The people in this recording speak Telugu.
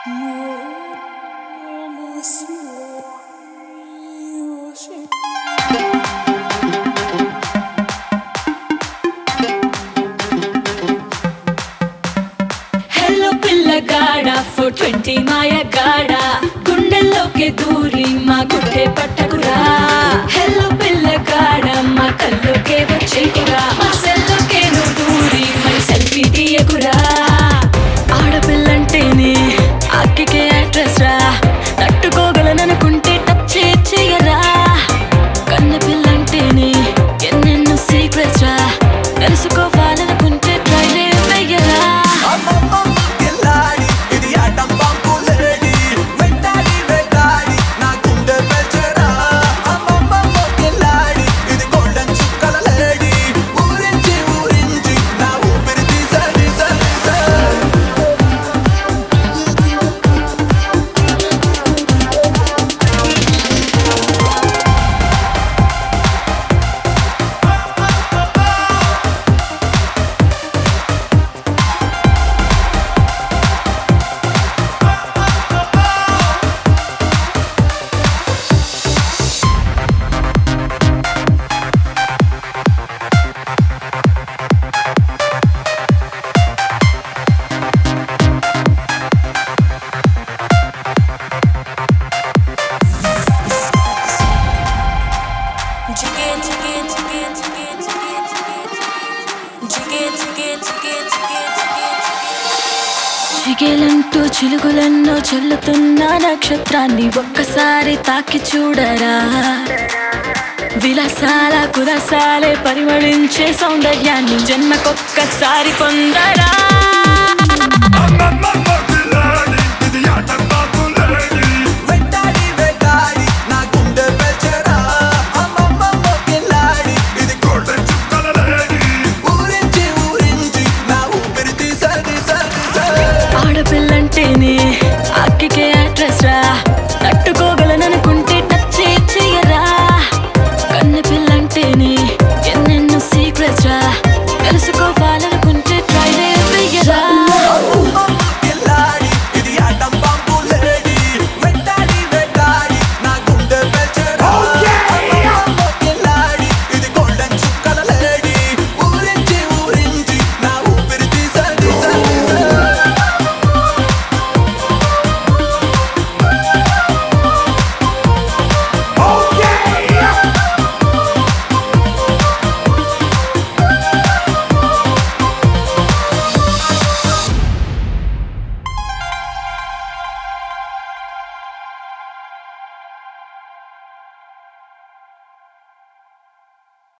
హలో పిల్లగాడ ఫోర్ ట్వంటీ మాయగాడ గుండెల్లోకి దూరి మా గుడ్డే పట్టకురా హలో పిల్లగాడ మా కల్లోకే వచ్చేకురా మా సెల్లోకే నువ్వు దూరి మరి సెల్ఫీ తీయకురా ఆడపిల్లంటేనే అక్కికే అడ్రస్ రా తట్టుకోగలననుకుంటే టచ్ చేయరా కన్న పిల్లంటేనే ఎన్నెన్నో సీక్రెట్స్ రా తెలుసుకోవాలనుకుంటే ట్రై వెయ్యరా గిల్లాడి ఇది ఆటం పంపు లేడి వెంటాడి వెంటాడి నా గుండె పెంచరా అమ్మమ్మ గిల్లాడి ఇది గోల్డెన్ చుక్కల లేడి ఊరించి ఊరించి నా ఊపిరి తీసే తీసే తీసే చిగేలంటూ చిలుగులెన్నో చల్లుతున్న నక్షత్రాన్ని ఒక్కసారి తాకి చూడరా విలాసాల కురసాలే పరిమళించే సౌందర్యాన్ని జన్మకొక్కసారి పొందరా